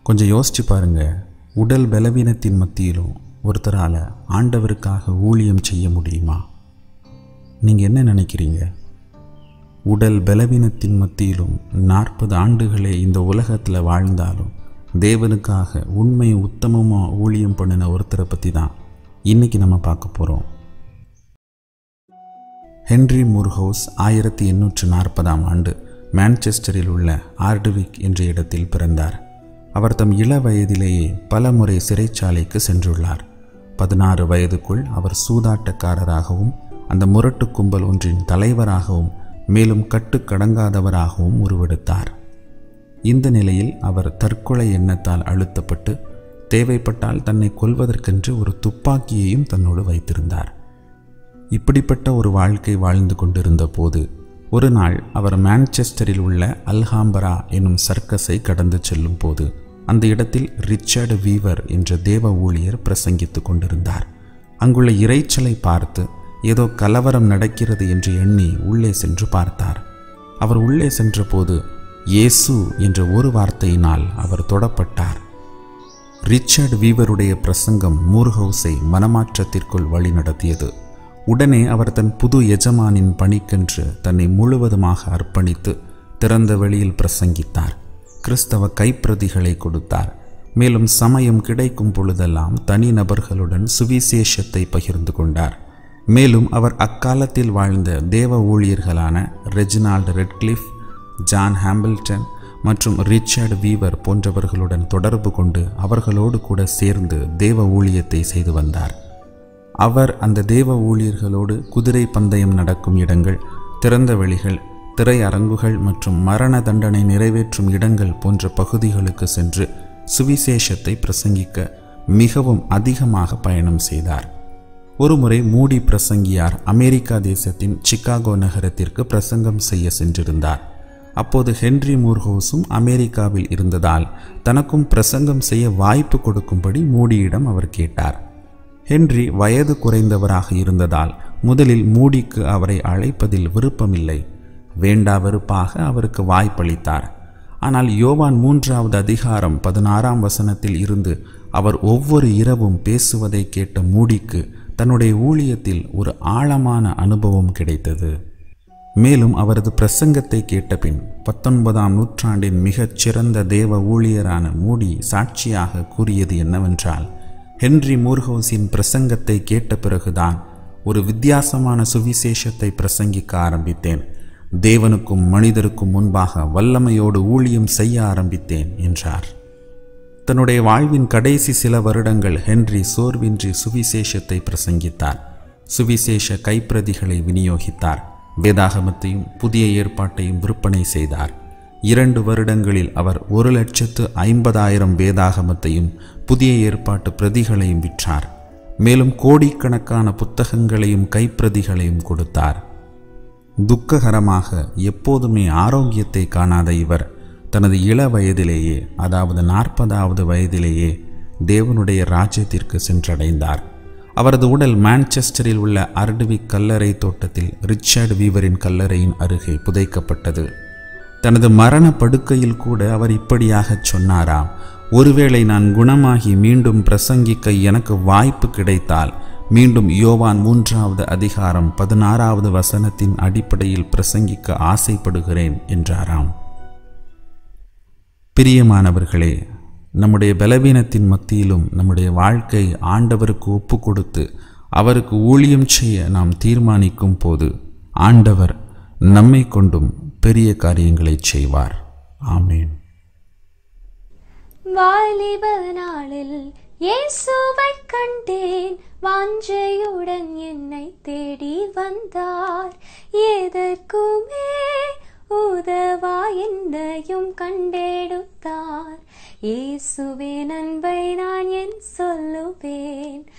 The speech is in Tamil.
கொஞ்சம் யோசிச்சு பாருங்க உடல் பலவீனத்தின் மத்தியிலும் ஒருத்தரால் ஆண்டவருக்காக ஊழியம் செய்ய முடியுமா நீங்கள் என்ன நினைக்கிறீங்க உடல் பலவீனத்தின் மத்தியிலும் நாற்பது ஆண்டுகளே இந்த உலகத்தில் வாழ்ந்தாலும் தேவனுக்காக உண்மை உத்தமமாக ஊழியம் பண்ணின ஒருத்தரை பற்றி தான் இன்றைக்கி நம்ம பார்க்க போகிறோம் ஹென்ரி முர்ஹவுஸ் ஆயிரத்தி எண்ணூற்று நாற்பதாம் ஆண்டு மான்செஸ்டரில் உள்ள ஆர்டுவிக் என்ற இடத்தில் பிறந்தார் அவர் தம் இள வயதிலேயே பல முறை சிறைச்சாலைக்கு சென்றுள்ளார் பதினாறு வயதுக்குள் அவர் சூதாட்டக்காரராகவும் அந்த முரட்டு கும்பல் ஒன்றின் தலைவராகவும் மேலும் கட்டுக்கடங்காதவராகவும் உருவெடுத்தார் இந்த நிலையில் அவர் தற்கொலை எண்ணத்தால் அழுத்தப்பட்டு தேவைப்பட்டால் தன்னை கொல்வதற்கென்று ஒரு துப்பாக்கியையும் தன்னோடு வைத்திருந்தார் இப்படிப்பட்ட ஒரு வாழ்க்கை வாழ்ந்து கொண்டிருந்த போது ஒரு நாள் அவர் மான்செஸ்டரில் உள்ள அல்ஹாம்பரா என்னும் சர்க்கஸை கடந்து செல்லும் போது அந்த இடத்தில் ரிச்சர்டு வீவர் என்ற தேவ ஊழியர் பிரசங்கித்துக் கொண்டிருந்தார் அங்குள்ள இரைச்சலை பார்த்து ஏதோ கலவரம் நடக்கிறது என்று எண்ணி உள்ளே சென்று பார்த்தார் அவர் உள்ளே சென்றபோது இயேசு என்ற ஒரு வார்த்தையினால் அவர் தொடப்பட்டார் ரிச்சர்ட் வீவருடைய பிரசங்கம் மூர்ஹவுஸை மனமாற்றத்திற்குள் வழிநடத்தியது உடனே அவர் தன் புது எஜமானின் பணிக்கென்று தன்னை முழுவதுமாக அர்ப்பணித்து திறந்த வெளியில் பிரசங்கித்தார் கிறிஸ்தவ கைப்பிரதிகளை கொடுத்தார் மேலும் சமயம் கிடைக்கும் பொழுதெல்லாம் தனிநபர்களுடன் சுவிசேஷத்தை பகிர்ந்து கொண்டார் மேலும் அவர் அக்காலத்தில் வாழ்ந்த தேவ ஊழியர்களான ரெஜினால்டு ரெட்கிளிஃப் ஜான் ஹாம்பிள்டன் மற்றும் ரிச்சர்ட் வீவர் போன்றவர்களுடன் தொடர்பு கொண்டு அவர்களோடு கூட சேர்ந்து தேவ ஊழியத்தை செய்து வந்தார் அவர் அந்த தேவ ஊழியர்களோடு குதிரை பந்தயம் நடக்கும் இடங்கள் திறந்த வெளிகள் திரையரங்குகள் மற்றும் மரண தண்டனை நிறைவேற்றும் இடங்கள் போன்ற பகுதிகளுக்கு சென்று சுவிசேஷத்தை பிரசங்கிக்க மிகவும் அதிகமாக பயணம் செய்தார் ஒருமுறை மூடி பிரசங்கியார் அமெரிக்கா தேசத்தின் சிகாகோ நகரத்திற்கு பிரசங்கம் செய்ய சென்றிருந்தார் அப்போது ஹென்றி மூர்ஹோஸும் அமெரிக்காவில் இருந்ததால் தனக்கும் பிரசங்கம் செய்ய வாய்ப்பு கொடுக்கும்படி மூடியிடம் அவர் கேட்டார் ஹென்றி வயது குறைந்தவராக இருந்ததால் முதலில் மூடிக்கு அவரை அழைப்பதில் விருப்பமில்லை வேண்டா வெறுப்பாக அவருக்கு வாய்ப்பளித்தார் ஆனால் யோவான் மூன்றாவது அதிகாரம் பதினாறாம் வசனத்தில் இருந்து அவர் ஒவ்வொரு இரவும் பேசுவதை கேட்ட மூடிக்கு தன்னுடைய ஊழியத்தில் ஒரு ஆழமான அனுபவம் கிடைத்தது மேலும் அவரது பிரசங்கத்தை கேட்டபின் பத்தொன்பதாம் நூற்றாண்டின் மிகச் சிறந்த தேவ ஊழியரான மூடி சாட்சியாக கூறியது என்னவென்றால் ஹென்றி மூர்ஹோஸின் பிரசங்கத்தை கேட்ட பிறகுதான் ஒரு வித்தியாசமான சுவிசேஷத்தை பிரசங்கிக்க ஆரம்பித்தேன் தேவனுக்கும் மனிதருக்கும் முன்பாக வல்லமையோடு ஊழியம் செய்ய ஆரம்பித்தேன் என்றார் தன்னுடைய வாழ்வின் கடைசி சில வருடங்கள் ஹென்றி சோர்வின்றி சுவிசேஷத்தை பிரசங்கித்தார் சுவிசேஷ கைப்பிரதிகளை விநியோகித்தார் வேதாகமத்தையும் புதிய ஏற்பாட்டையும் விற்பனை செய்தார் இரண்டு வருடங்களில் அவர் ஒரு லட்சத்து ஐம்பதாயிரம் வேதாகமத்தையும் புதிய ஏற்பாட்டு பிரதிகளையும் விற்றார் மேலும் கோடிக்கணக்கான புத்தகங்களையும் கைப்பிரதிகளையும் கொடுத்தார் துக்ககரமாக எப்போதுமே ஆரோக்கியத்தை காணாத இவர் தனது இள வயதிலேயே அதாவது நாற்பதாவது வயதிலேயே தேவனுடைய ராஜ்யத்திற்கு சென்றடைந்தார் அவரது உடல் மான்செஸ்டரில் உள்ள அர்டுவிக் கல்லறை தோட்டத்தில் ரிச்சர்ட் வீவரின் கல்லறையின் அருகே புதைக்கப்பட்டது தனது மரண படுக்கையில் கூட அவர் இப்படியாகச் சொன்னாராம் ஒருவேளை நான் குணமாகி மீண்டும் பிரசங்கிக்க எனக்கு வாய்ப்பு கிடைத்தால் மீண்டும் யோவான் மூன்றாவது அதிகாரம் பதினாறாவது வசனத்தின் அடிப்படையில் பிரசங்கிக்க ஆசைப்படுகிறேன் என்றாராம் பிரியமானவர்களே நம்முடைய பலவீனத்தின் மத்தியிலும் நம்முடைய வாழ்க்கை ஆண்டவருக்கு ஒப்பு கொடுத்து அவருக்கு ஊழியம் செய்ய நாம் தீர்மானிக்கும் போது ஆண்டவர் நம்மை கொண்டும் பெரிய காரியங்களை செய்வார் ஆமேன் வாலிப நாளில் இயேசுவை கண்டேன் வாஞ்சையுடன் என்னை தேடி வந்தார் எதற்குமே உதவா என்னையும் கண்டெடுத்தார் இயேசுவே நண்பை நான் என் சொல்லுவேன்